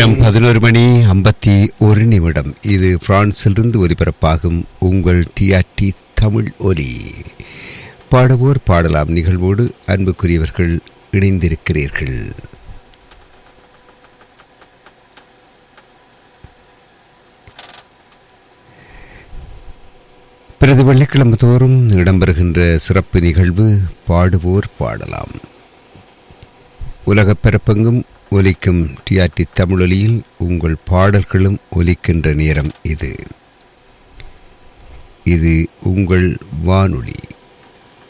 நேரம் பதினோரு மணி ஐம்பத்தி ஒரு நிமிடம் இது பிரான்சிலிருந்து ஒலிபரப்பாகும் உங்கள் டிஆர்டி தமிழ் ஒலி பாடுவோர் பாடலாம் நிகழ்வோடு அன்புக்குரியவர்கள் இணைந்திருக்கிறீர்கள் பிரதி வெள்ளிக்கிழமை தோறும் இடம்பெறுகின்ற சிறப்பு நிகழ்வு பாடுவோர் பாடலாம் உலகப் பரப்பெங்கும் ஒலிக்கும் டிஆர்டி தமிழொலியில் உங்கள் பாடல்களும் ஒலிக்கின்ற நேரம் இது இது உங்கள் வானொலி